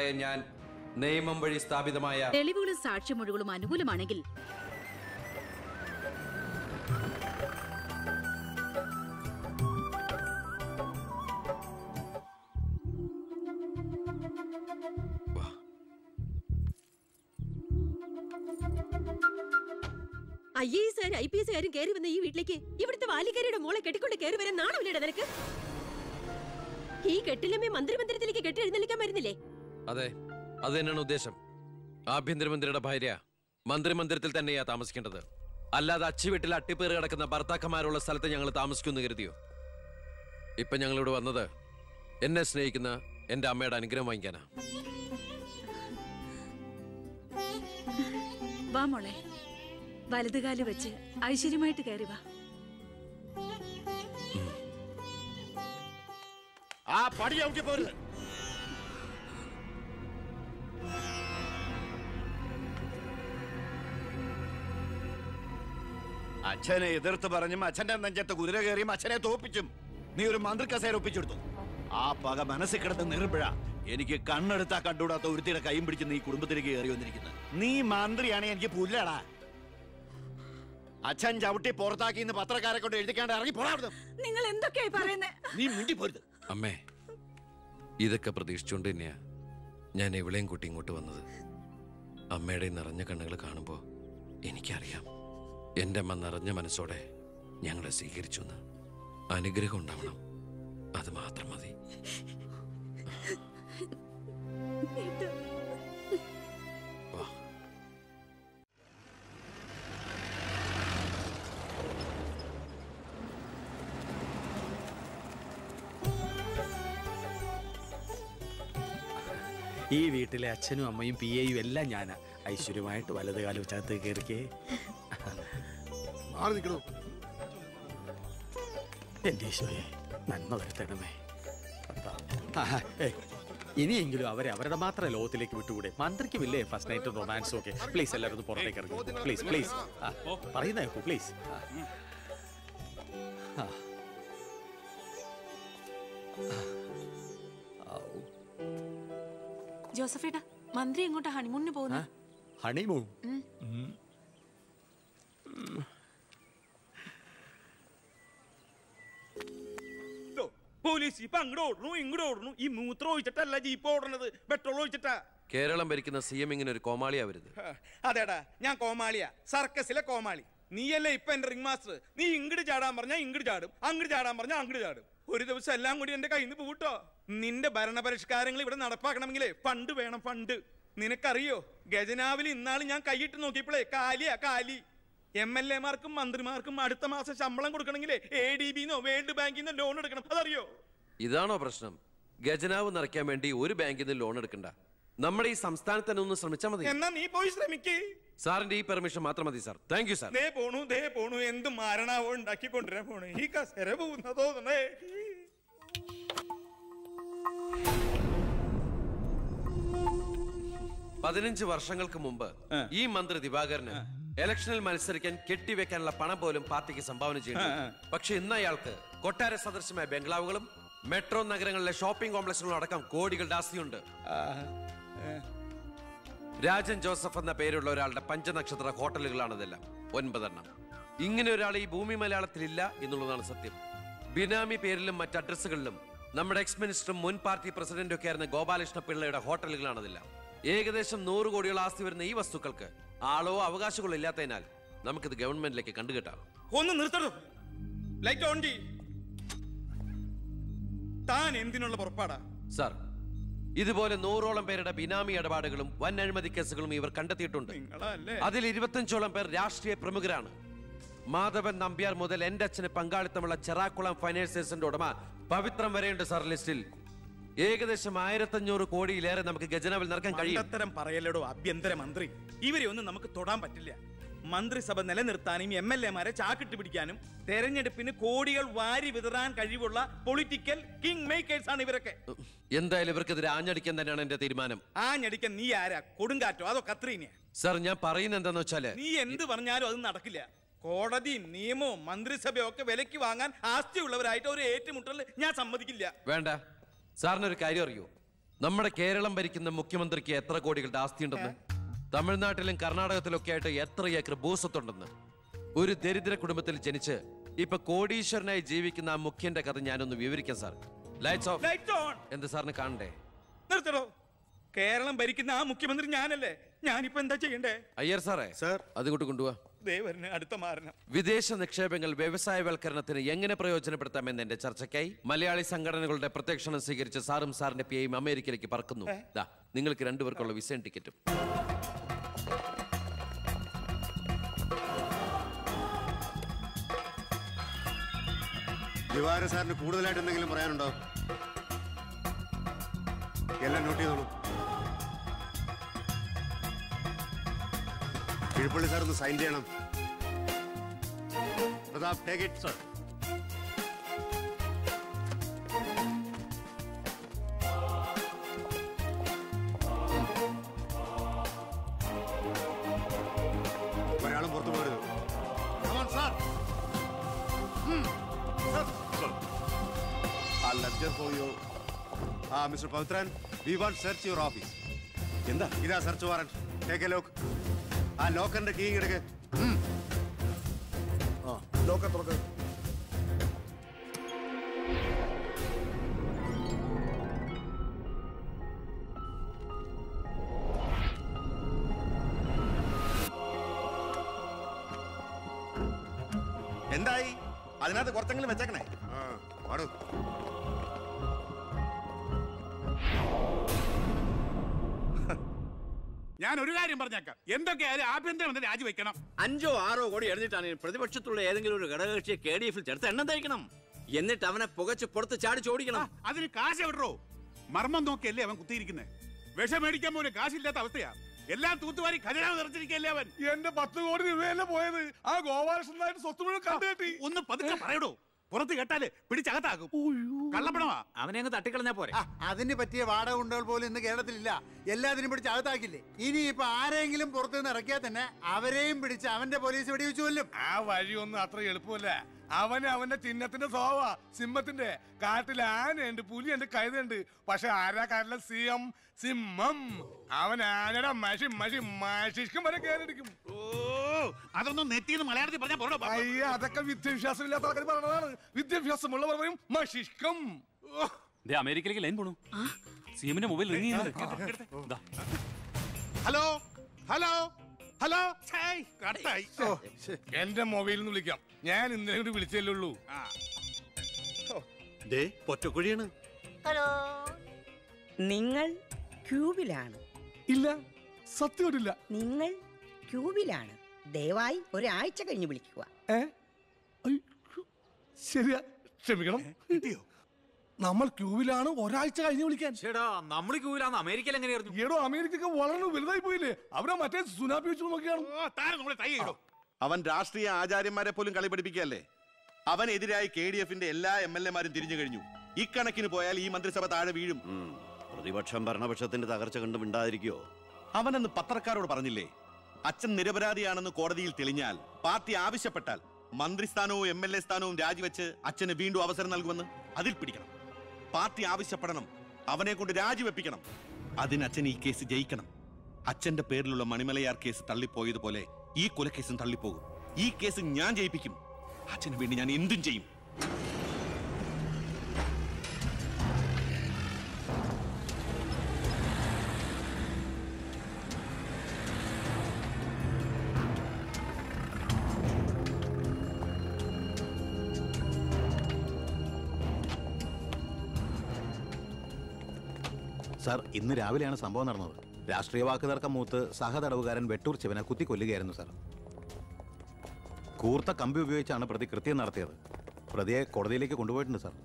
ഞാൻ നിയമം വഴി സ്ഥാപിതമായ തെളിവുകളും സാക്ഷിമൊഴികളും അനുകൂലമാണെങ്കിൽ I A S I P S കാരും കയറി വന്ന ഈ വീട്ടിലേക്ക് ഇവിടുത്തെ വാലിക്കാരിയുടെ മോളെ കെട്ടിക്കൊണ്ട് കയറി വരാൻ നാണമില്ലട നിനക്ക് ഈ കെട്ടിലമ്മേ മന്ത്രിമന്ദിരത്തിലേക്ക് കെട്ടി എഴുന്നള്ളിക്കാൻ വരുന്നില്ലേ അതെ അത് തന്നെയാണ് ഉദ്ദേശം ആഭ്യന്തരമന്ത്രിയുടെ ഭാര്യ മന്ത്രിമന്ദിരത്തിൽ തന്നെയാ താമസിക്കേണ്ടത് അല്ലാതെ അച്ചുവീട്ടിൽ അട്ടിപ്പേറ് കിടക്കുന്ന ഭർത്താക്കന്മാരുള്ള സ്ഥലത്ത് ഞങ്ങൾ താമസിക്കുമെന്ന് കരുതിയോ ഇപ്പൊ ഞങ്ങളിവിടെ വന്നത് എന്നെ സ്നേഹിക്കുന്ന എന്റെ അമ്മയുടെ അനുഗ്രഹം വാങ്ങിക്കാനാ വാ മോളെ വലതുകാല് വെച്ച് ഐശ്വര്യമായിട്ട് കയറി വാ ആ പടി ചവിട്ടി പോരുത് അച്ഛനെ എതിർത്ത് പറഞ്ഞും അച്ഛന്റെ നെഞ്ചത്ത് കുതിര കയറിയും അച്ഛനെ തോപ്പിച്ചും നീ ഒരു മന്ത്രി കസേര ഒപ്പിച്ചെടുത്തു ആ പക മനസ്സിൽ കിടന്ന് നീറുമ്പോഴാ എനിക്ക് കണ്ണെടുത്താ കണ്ടുകൂടാത്ത ഒരുത്തിയുടെ കൈയും പിടിച്ച് നീ കുടുംബത്തിലേക്ക് കയറി വന്നിരിക്കുന്നത് നീ മന്ത്രിയാണ് എനിക്ക് പുല്ലാടാ അച്ഛൻ ചവിട്ടി പുറത്താക്കി ഇന്ന് പത്രക്കാരെ കൊണ്ട് എഴുതിക്കാണ്ട് ഇറങ്ങി പോടാ അവിടുന്ന്. നിങ്ങൾ എന്തൊക്കെയായി പറയുന്നേ നീ മിണ്ടി പോരുത് അമ്മേ ഇതൊക്കെ പ്രതീക്ഷിച്ചുകൊണ്ട് തന്നെയാ ഞാൻ എവിടെയും കൂട്ടി ഇങ്ങോട്ട് വന്നത് അമ്മയുടെ ഈ നിറഞ്ഞ കണ്ണുകൾ കാണുമ്പോൾ എനിക്കറിയാം എൻ്റെ അമ്മ നിറഞ്ഞ മനസ്സോടെ ഞങ്ങളെ സ്വീകരിച്ചു എന്ന് അനുഗ്രഹം ഉണ്ടാവണം അത് മാത്രം മതി വാ ഈ വീട്ടിലെ അച്ഛനും അമ്മയും പി എയും എല്ലാം ഞാനാ ഐശ്വര്യമായിട്ട് വലത് കാലം വെച്ചകത്ത് കയറിക്കേ മാറി നിൽക്കണോ എന്റെ ഈശോയെ നന്മ വരുത്തണമേ കർത്താ. ആഹാ, ഏയ്, ഇനിയെങ്കിലും അവരെ അവരുടെ മാത്രം ലോകത്തിലേക്ക് വിട്ടുകൂടെ മന്ത്രിക്കുമില്ലേ ഫസ്റ്റ് നൈറ്റ് റൊമാൻസ് ഒക്കെ പ്ലീസ് എല്ലാവരും ഒന്ന് പുറത്തേക്ക് ഇറങ്ങി പ്ലീസ് പ്ലീസ് പറയുന്ന കേൾക്കൂ പ്ലീസ് ജോസഫേട്ടാ മന്ത്രി എങ്ങോട്ടാ ഹണിമൂണിന് പോകുന്നു ഹണിമൂൺ പോലീസ് ഇപ്പൊ അങ്ങോട്ട് ഓടണു ഇങ്ങോട്ട് ഓടണു ഈ മൂത്രം ഒഴിച്ചിട്ടല്ല ജീപ്പ് ഓടണത് പെട്രോൾ ഒഴിച്ചിട്ടാ കേരളം ഭരിക്കുന്ന സി എം ഇങ്ങനെ ഒരു കോമാളിയാ വരുത് ഹ, അതേടാ ഞാൻ കോമാളിയാ സർക്കസിലെ കോമാളി നീയല്ലേ ഇപ്പൊ എന്റെ റിംഗ് മാസ്റ്റർ നീ ഇങ്ങോട്ട് ചാടാൻ പറഞ്ഞാ ഇങ്ങോട്ട് ചാടും അങ്ങോട്ട് ചാടാൻ പറഞ്ഞാ അങ്ങോട്ട് ചാടും ഒരു ദിവസം എല്ലാം കൂടി എന്റെ കയ്യിൽ നിന്ന് പോട്ടോ നിന്റെ ഭരണപരിഷ്കാരങ്ങൾ ഇവിടെ നടപ്പാക്കണമെങ്കിലേ ഫണ്ട് വേണം ഫണ്ട് നിനക്കറിയോ ഗജനാവിൽ ഇന്നാള് ഞാൻ കൈയിട്ട് നോക്കിയപ്പോഴേ കാലിയാ കാലി എം എൽ എമാർക്കും മന്ത്രിമാർക്കും അടുത്ത മാസം ശമ്പളം കൊടുക്കണമെങ്കിലേ എ ഡി ബിന്നോ വേൾഡ് ബാങ്കിന്നോ ലോൺ എടുക്കണം അതറിയോ ഇതാണോ പ്രശ്നം ഖജനാവ് നിറയ്ക്കാൻ വേണ്ടി ഒരു ബാങ്കിൽ നിന്ന് ലോൺ എടുക്കണ്ട നമ്മുടെ ഈ സംസ്ഥാനത്ത് തന്നെ ഒന്ന് ശ്രമിച്ചാൽ മതി എന്നാ നീ പോയി ശ്രമിക്കേ സാറിന്റെ ഈ പെർമിഷൻ മാത്രം മതി സാർ താങ്ക് യു സാർ ദേ പോണു ദേ പോണു എന്ത് മാരണാവോ ഉണ്ടാക്കി കൊണ്ടുവരാൻ പോണു ഈ കസര പോകുന്ന തോന്നണേ പതിനഞ്ച് വർഷങ്ങൾക്ക് മുമ്പ് ഈ മന്ത്രി ദിവാകരന് ഇലക്ഷനിൽ മത്സരിക്കാൻ കെട്ടിവെക്കാനുള്ള പണം പോലും പാർട്ടിക്ക് സംഭാവന ചെയ്യുന്നു പക്ഷെ ഇന്ന് അയാൾക്ക് കൊട്ടാര സദൃശമായ ബംഗ്ലാവുകളും മെട്രോ നഗരങ്ങളിലെ ഷോപ്പിംഗ് കോംപ്ലക്സുകളും അടക്കം കോടികളുടെ ആസ്തിയുണ്ട് രാജൻ ജോസഫ് എന്ന പേരുള്ള ഒരാളുടെ പഞ്ചനക്ഷത്ര ഹോട്ടലുകളാണ് ഇതെല്ലാം ഒൻപതെണ്ണം ഇങ്ങനെ ഒരാൾ ഈ ഭൂമി മലയാളത്തിൽ ഇല്ല എന്നുള്ളതാണ് സത്യം ബിനാമി പേരിലും മറ്റ് അഡ്രസ്സുകളിലും നമ്മുടെ എക്സ് മിനിസ്റ്ററും മുൻ പാർട്ടി പ്രസിഡന്റും ഒക്കെ ആയിരുന്ന ഗോപാലകൃഷ്ണ പിള്ളയുടെ ഹോട്ടലുകളാണ് ഇതെല്ലാം ഏകദേശം നൂറ് കോടിയോളം ആസ്തി വരുന്ന ഈ വസ്തുക്കൾക്ക് ആളോ അവകാശങ്ങളോ ഇല്ലാത്തതിനാൽ നമുക്കിത് ഗവൺമെന്റിലേക്ക് കണ്ടുകെട്ടാം ഒന്ന് നിർത്തണം ലൈറ്റ് ഓൺ ചെയ് താൻ എന്തിനുള്ള പുറപ്പാടാ സാർ ഇതുപോലെ നൂറോളം പേരുടെ ബിനാമി ഇടപാടുകളും വൻ അഴിമതി കേസുകളും ഇവർ കണ്ടെത്തിയിട്ടുണ്ട് നിങ്ങളല്ലേ അതിൽ ഇരുപത്തഞ്ചോളം പേർ രാഷ്ട്രീയ പ്രമുഖരാണ് മാധവൻ നമ്പ്യാർ മുതൽ എന്റെ അച്ഛന് പങ്കാളിത്തമുള്ള ചെറാക്കുളം ഫൈനാൻസേഴ്സിന്റെ ഉടമ പവിത്രം വരെയുണ്ട് സാർ ലിസ്റ്റിൽ ഏകദേശം ആയിരത്തഞ്ഞൂറ് കോടിയിലേറെ നമുക്ക് ഖജനാവിൽ നിറക്കാൻ കഴിയും മണ്ടത്തരം പറയലടോ ആഭ്യന്തര മന്ത്രി ഇവരെ ഒന്നും നമുക്ക് തൊടാൻ പറ്റില്ല മന്ത്രിസഭ നിലനിർത്താനും എം എൽ എമാരെ ചാക്കിട്ട് പിടിക്കാനും തെരഞ്ഞെടുപ്പിന് കോടികൾ വാരി വിതറാൻ കഴിവുള്ള പൊളിറ്റിക്കൽ കിങ് മേക്കേഴ്സ് ആണ് ഇവരൊക്കെ എന്തായാലും ഇവർക്കെതിരെ ആഞ്ഞടിക്കാൻ തന്നെയാണ് എന്റെ തീരുമാനം ആ ഞടിക്കാൻ നീ ആരാ കൊടുങ്കാറ്റോ അതോ കത്രീനയാ സാർ ഞാൻ പറയുന്നത് എന്താന്ന് വെച്ചാല് നീ എന്ത് പറഞ്ഞാലും അത് നടക്കില്ല കോടതിയും നിയമവും മന്ത്രിസഭയും ഒക്കെ വിലക്ക് വാങ്ങാൻ ആസ്തിയുള്ളവരായിട്ട് ഒരു ഏറ്റുമുട്ടൽ ഞാൻ സമ്മതിക്കില്ല വേണ്ട സാറിനൊരു കാര്യം അറിയൂ നമ്മുടെ കേരളം ഭരിക്കുന്ന മുഖ്യമന്ത്രിക്ക് എത്ര കോടികളുടെ ആസ്തിയുണ്ടെന്ന് തമിഴ്നാട്ടിലും കർണാടകത്തിലൊക്കെ ആയിട്ട് എത്ര ഏക്കർ ഭൂസ്വത്തുണ്ടെന്ന് ഒരു ദരിദ്ര കുടുംബത്തിൽ ജനിച്ച് ഇപ്പൊ കോടീശ്വരനായി ജീവിക്കുന്ന ആ മുഖ്യന്റെ കഥ ഞാനൊന്ന് വിവരിക്കാം sir lights off light on എന്ത് സാറിന് കാണണ്ടേ നിർത്തടോ കേരളം ഭരിക്കുന്ന ആ മുഖ്യമന്ത്രി ഞാനല്ലേ ഞാനിപ്പോ എന്താ ചെയ്യണ്ടേ അയ്യർ സാറേ സാർ. അതുകൊണ്ട് കൊണ്ടുപോവാ ദേവരന് അടുത്ത മാരണം വിദേശ നിക്ഷേപങ്ങൾ വ്യവസായവൽക്കരണത്തിന് എങ്ങനെ പ്രയോജനപ്പെടുത്താമെന്ന് എന്റെ ചർച്ചയ്ക്കായി മലയാളി സംഘടനകളുടെ പ്രത്യക്ഷണം സ്വീകരിച്ച് സാറും സാറിന്റെ പിയും അമേരിക്കയിലേക്ക് പറക്കുന്നു ദാ നിങ്ങൾക്ക് രണ്ടുപേർക്കുള്ള വിസയും ടിക്കറ്റും ദിവാര സാറിന് കൂടുതലായിട്ട് എന്തെങ്കിലും പറയാനുണ്ടോ എല്ലാം നോട്ട് ചെയ്തോളൂ കിഴുപ്പള്ളി സാർ ഒന്ന് സൈൻ ചെയ്യണം പ്രതാപ് ടേക്ക് ഇറ്റ് സർ ഒരാളും പുറത്തു പോകരുത് സാർ ആ ലെക്ചർ ഫോർ യു ആ mister Pavithran we want search your office എന്താ ഇതാ search warrant take a lock ആ ലോക്കറിന്റെ കീ എടുക്ക് ലോക്കർ തുറക്ക് എന്തായി അതിനകത്ത് കുറച്ചെങ്കിലും വെച്ചേക്കണേ ആ പാടൂ ഞാൻ ഒരു കാര്യം പറഞ്ഞേക്കാം എന്തൊക്കെയായാലും ആഭ്യന്തരമന്ത്രി രാജിവെക്കണം അഞ്ചോ ആറോ കോടി എഴുന്നിട്ടാണ് പ്രതിപക്ഷത്തുള്ള ഏതെങ്കിലും ഒരു ഘടകകക്ഷിയെ കെ ഡി എഫിൽ ചേർത്ത് എണ്ണം തയ്ക്കണം എന്നിട്ട് അവനെ പുകച്ച് പുറത്ത് ചാടി ചോടിക്കണം അതിന് കാശ് എവിടോ മർമ്മം നോക്കിയല്ലേ അവൻ കുത്തിയിരിക്കുന്നത് വിഷം മേടിക്കാൻ പോലും കാശില്ലാത്ത അവസ്ഥയാ എല്ലാം തൂത്തുവാരി ഖജനാവ് നിറച്ചിരിക്കല്ലേ അവൻ എന്റെ പത്ത് കോടി രൂപയല്ലേ പോയത് ആ ഗോപാലകൃഷ്ണനായിട്ട് സ്വത്ത് മുഴുവൻ കണ്ടുകെട്ടി ഒന്ന് പതുക്കെ പറയടോ പുറത്ത് കേട്ടാല് പിടിച്ചകത്താകും കള്ളപ്പണമാ അവനെ അങ്ങ് തട്ടിക്കളഞ്ഞാ പോരെ അതിന് പറ്റിയ വാടക ഉണ്ടകൾ പോലും ഇന്ന് കേരളത്തിലില്ല എല്ലാത്തിനും പിടിച്ച് അകത്താക്കില്ലേ ഇനി ഇപ്പൊ ആരെങ്കിലും പുറത്തുനിന്ന് ഇറക്കിയാൽ തന്നെ അവരെയും പിടിച്ച് അവന്റെ പോലീസ് വെടിവെച്ച് കൊല്ലും ആ വഴിയൊന്നും അത്ര എളുപ്പമല്ല അവന് അവന്റെ ചിഹ്നത്തിന്റെ സ്വഭാവ സിംഹത്തിന്റെ കാട്ടിൽ ആനയുണ്ട് പുലിയുണ്ട് കഴുതുണ്ട് പക്ഷെ ആരാ കാട്ടിലെ സിംഹം സിംഹം അവൻ ആനയുടെ മഷി മഷി മഷിഷ്കം വരെ കയറിടിക്കും ഓ അതൊന്നും നെറ്റിന്ന് മലയാളത്തിൽ പറഞ്ഞാ പോരടോ ബാബു. അയ്യ അതൊക്കെ വിദ്യാഭ്യാസം ഇല്ലാത്ത ആൾക്കാർ പറഞ്ഞതാണ് വിദ്യാഭ്യാസമുള്ളവർ പറയും മഷിഷ്കം ഓ, അമേരിക്കയിലേക്ക് ലൈൻ പോണു സിഎമ്മിന്റെ മൊബൈൽ റിംഗ് ചെയ്യുന്നത് ഹലോ ഹലോ ഹലോ ഛേയ്, കട്ടായി എന്റെ മൊബൈലിൽ നിന്ന് വിളിക്കാം ഞാൻ ഇന്നലെ കൂടി വിളിച്ചല്ലേ ഉള്ളൂ ആ. ദേ പൊറ്റക്കുഴിയാണ് നിങ്ങൾ ക്യൂബിലാണ് ഇല്ല സത്യമായിട്ടില്ല നിങ്ങൾ ക്യൂബിലാണ് ദയവായി ഒരാഴ്ച കഴിഞ്ഞ് വിളിക്കുക ഏ അയ്യോ, ശരിയാ ക്ഷമിക്കണം കിട്ടിയോ നമ്മൾ ക്യൂവിലാണ് ഒരാഴ്ച കഴിഞ്ഞ് വിളിക്കാൻ ചേടാ നമ്മൾ ക്യൂവിലാന്ന് അമേരിക്കയിൽ എങ്ങനെ അറിഞ്ഞു ഈടോ അമേരിക്ക വളരെ വലുതായി പോയില്ലേ അവിടെ മറ്റേ സുനാപ്പി വെച്ച് നോക്കിയാണ് ഓ താരം നമ്മളെ തൈ ഇടോ അവൻ രാഷ്ട്രീയ ആചാര്യന്മാരെ പോലും കളി പഠിപ്പിക്കുകയല്ലേ അവനെതിരായി കെ ഡി എഫിന്റെ എല്ലാ എം എൽ എമാരും തിരിഞ്ഞു കഴിഞ്ഞു ഇക്കണക്കിന് പോയാൽ ഈ മന്ത്രിസഭ താഴെ വീഴും പ്രതിപക്ഷം ഭരണപക്ഷത്തിന്റെ തകർച്ച കണ്ട് മിണ്ടാതിരിക്കോ അവനെന്ന് പത്രക്കാരോട് പറഞ്ഞില്ലേ അച്ഛൻ നിരപരാധിയാണെന്ന് കോടതിയിൽ തെളിഞ്ഞാൽ പാർട്ടി ആവശ്യപ്പെട്ടാൽ മന്ത്രിസ്ഥാനവും എം എൽ എ സ്ഥാനവും രാജിവെച്ച് അച്ഛന് വീണ്ടും അവസരം നൽകുമെന്ന് അതിൽ പിടിക്കണം പാർട്ടി ആവശ്യപ്പെടണം അവനെ കൊണ്ട് രാജിവെപ്പിക്കണം അതിന് അച്ഛൻ ഈ കേസ് ജയിക്കണം അച്ഛന്റെ പേരിലുള്ള മണിമലയാർ കേസ് തള്ളിപ്പോയതുപോലെ ഈ കൊലക്കേസും തള്ളിപ്പോകും ഈ കേസ് ഞാൻ ജയിപ്പിക്കും അച്ഛന് വേണ്ടി ഞാൻ എന്തും ചെയ്യും സാർ ഇന്ന് രാവിലെയാണ് സംഭവം നടന്നത് രാഷ്ട്രീയ വാക്കുതർക്കം മൂത്ത് സഹതടവുകാരൻ വെട്ടൂർ ശിവനെ കുത്തിക്കൊല്ലുകയായിരുന്നു സാർ കൂർത്ത കമ്പി ഉപയോഗിച്ചാണ് പ്രതി കൃത്യം നടത്തിയത് പ്രതിയെ കോടതിയിലേക്ക് കൊണ്ടുപോയിട്ടുണ്ട് സാർ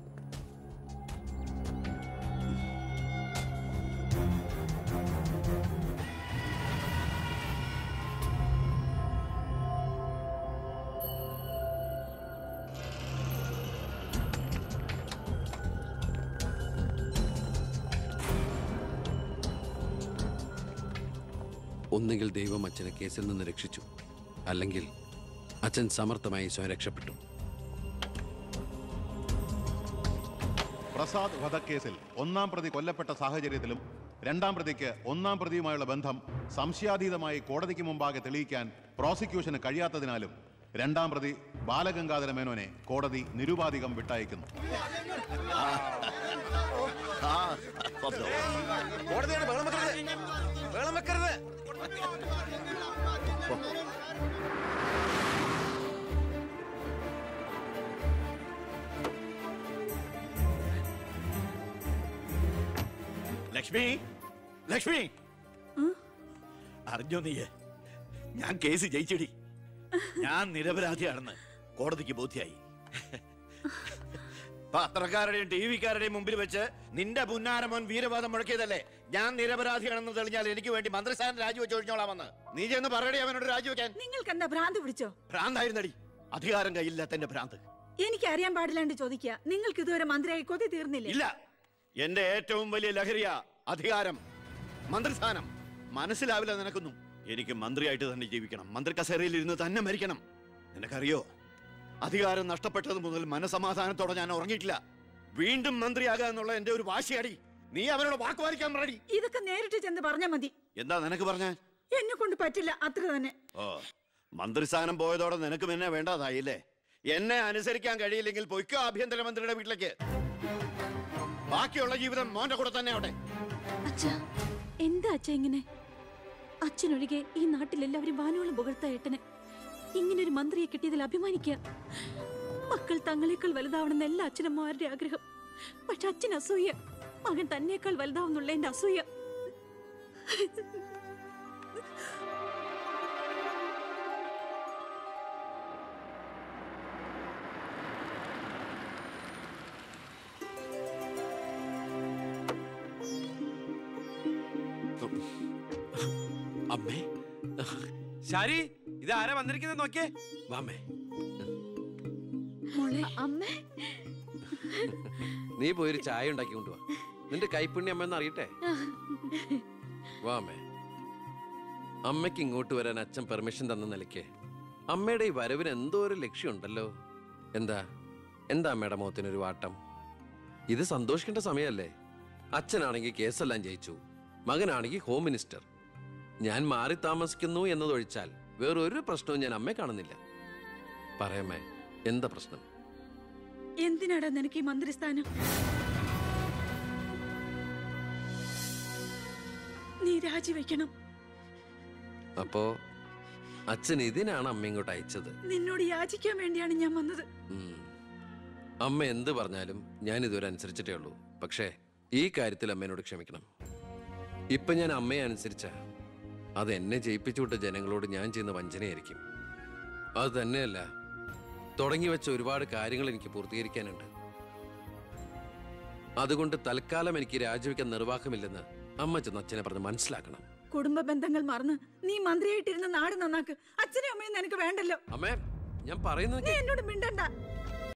ഒന്നുകിൽ ദൈവം അച്ഛനെ കേസിൽ നിന്ന് രക്ഷിച്ചു അല്ലെങ്കിൽ അച്ഛൻ സമർത്ഥമായി സ്വയം രക്ഷപ്പെട്ടു പ്രസാദ് വധക്കേസിൽ ഒന്നാം പ്രതി കൊല്ലപ്പെട്ട സാഹചര്യത്തിലും രണ്ടാം പ്രതിക്ക് ഒന്നാം പ്രതിയുമായുള്ള ബന്ധം സംശയാതീതമായി കോടതിക്ക് മുമ്പാകെ തെളിയിക്കാൻ പ്രോസിക്യൂഷന് കഴിയാത്തതിനാലും രണ്ടാം പ്രതി ബാലഗംഗാധര മേനോനെ കോടതി നിരുപാധികം വിട്ടയക്കുന്നു കോടതിയാണ് ബഹളം വെക്കരുത് ബഹളം വെക്കരുത് ലക്ഷ്മി ലക്ഷ്മി അറിഞ്ഞോ നീ ഞാൻ കേസ് ജയിച്ചടി ഞാൻ നിരപരാധിയാണെന്ന് കോടതിക്ക് ബോധ്യായി പത്രക്കാരുടെയും ടി വിക്കാരുടെയും മുമ്പിൽ വെച്ച് നിന്റെ പുന്നാരമോൻ വീരവാദം മുഴക്കിയതല്ലേ ഞാൻ നിരപരാധിയാണെന്ന് തെളിഞ്ഞാൽ എനിക്ക് വേണ്ടി മന്ത്രിസ്ഥാനം രാജിവെച്ച് ഒഴിഞ്ഞോളാമെന്ന് നീ ചെന്ന് പറയടി അവനോട് രാജിവെക്കാൻ നിങ്ങൾക്ക് എന്താ ഭ്രാന്ത് പിടിച്ചോ ഭ്രാന്തായിരുന്നടി അധികാരം കയ്യില്ലാത്തന്റെ ഭ്രാന്ത് എനിക്ക് അറിയാൻ പാടില്ലാണ്ട് ചോദിക്കുക നിങ്ങൾക്ക് ഇതുവരെ മന്ത്രിയായി കൊതി തീർന്നില്ലേ ഇല്ല എന്റെ ഏറ്റവും വലിയ ലഹരിയ അധികാരം മന്ത്രിസ്ഥാനം മനസ്സിലാവില്ല നിനക്കൊന്നും എനിക്ക് മന്ത്രിയായിട്ട് തന്നെ ജീവിക്കണം മന്ത്രി കസേരയിൽ ഇരുന്ന് തന്നെ മരിക്കണം നിനക്കറിയോ അധികാരം നഷ്ടപ്പെട്ടത് മുതൽ മനസമാധാനത്തോടെ ഞാൻ ഉറങ്ങിയിട്ടില്ല വീണ്ടും മന്ത്രിയാകുക എന്നുള്ള എന്റെ ഒരു വാശിയടി നീ അവനോട് വാക്കുപാലിക്കാൻ പറയടി ഇതൊക്കെ നേരിട്ട് ചെന്ന് പറഞ്ഞാ മതി എന്താ നിനക്ക് പറഞ്ഞ എന്നെ കൊണ്ട് പറ്റില്ല അത്ര തന്നെ ഓ മന്ത്രിസ്ഥാനം പോയതോടെ നിനക്ക് എന്നെ വേണ്ടതായില്ലേ എന്നെ അനുസരിക്കാൻ കഴിയില്ലെങ്കിൽ പൊയ്ക്കോ ആഭ്യന്തരമന്ത്രിയുടെ വീട്ടിലേക്ക് ബാക്കിയുള്ള ജീവിതം മോന്റെ കൂടെ തന്നെ അവിടെ അച്ഛാ എന്താ അച്ഛ ഇങ്ങനെ അച്ഛനൊഴികെ ഈ നാട്ടിലെല്ലാവരും വാനോളം പുകഴ്ത്ത ഏട്ടന് ഇങ്ങനെ ഒരു മന്ത്രിയെ കിട്ടിയതിൽ അഭിമാനിക്കുക മക്കൾ തങ്ങളെക്കാൾ വലുതാവണമെന്ന എല്ലാ അച്ഛനമ്മമാരുടെ ആഗ്രഹം പക്ഷെ അച്ഛൻ അസൂയ മകൻ തന്നേക്കാൾ വലുതാവുന്നുള്ള എന്റെ അസൂയ അമ്മേ ശാരി ഇത് ആരാ വന്നിരിക്കുന്നത് നോക്കിയേ വാമേ അമ്മേ നീ പോയൊരു ചായ ഉണ്ടാക്കി കൊണ്ടുവാ നിന്റെ കൈപ്പുണ്യം അമ്മ അറിയട്ടെ വാമേ അമ്മയ്ക്ക് ഇങ്ങോട്ട് വരാൻ അച്ഛൻ പെർമിഷൻ തന്ന നിലയ്ക്ക് അമ്മയുടെ ഈ വരവിന് എന്തോ ഒരു ലക്ഷ്യമുണ്ടല്ലോ എന്താ എന്താ അമ്മയുടെ മുഖത്തിനൊരു വാട്ടം ഇത് സന്തോഷിക്കേണ്ട സമയമല്ലേ അച്ഛനാണെങ്കിൽ കേസെല്ലാം ജയിച്ചു മകനാണെങ്കിൽ ഹോം മിനിസ്റ്റർ ഞാൻ മാറി താമസിക്കുന്നു എന്നതൊഴിച്ചാൽ വേറൊരു പ്രശ്നവും ഞാൻ അമ്മയെ കാണുന്നില്ല പറയാമേ എന്താ പ്രശ്നം എന്തിനാടാ നിനക്ക് ഈ മന്ത്രിസ്ഥാനം നീ രാജിവെക്കണം അപ്പോ അച്ഛൻ ഇതിനാണ് അമ്മ ഇങ്ങോട്ട് അയച്ചത് നിന്നോട് യാചിക്കാൻ വേണ്ടിയാണ് ഞാൻ വന്നത് ഉം. അമ്മ എന്ത് പറഞ്ഞാലും ഞാൻ ഇതുവരെ അനുസരിച്ചിട്ടേ ഉള്ളൂ പക്ഷേ ഈ കാര്യത്തിൽ അമ്മേനോട് ക്ഷമിക്കണം ഇപ്പൊ ഞാൻ അമ്മയെ അനുസരിച്ച അത് എന്നെ ജയിപ്പിച്ചു വിട്ട ജനങ്ങളോട് ഞാൻ ചെയ്യുന്ന വഞ്ചനയായിരിക്കും അത് തന്നെയല്ല തുടങ്ങി വെച്ച ഒരുപാട് കാര്യങ്ങൾ എനിക്ക് പൂർത്തീകരിക്കാനുണ്ട് അതുകൊണ്ട് തൽക്കാലം എനിക്ക് രാജിവെക്കാൻ നിർവാഹമില്ലെന്ന് അമ്മ ചെന്ന് അച്ഛനെ പറഞ്ഞ് മനസ്സിലാക്കണം കുടുംബ ബന്ധങ്ങൾ മറന്ന് നീ മന്ത്രിയായിട്ടിരുന്ന നാട് നന്നാക്ക് അച്ഛനും അമ്മയും നിനക്ക് വേണ്ടല്ലോ അമ്മേ ഞാൻ പറയുന്നത് നീ എന്നോട് മിണ്ടണ്ട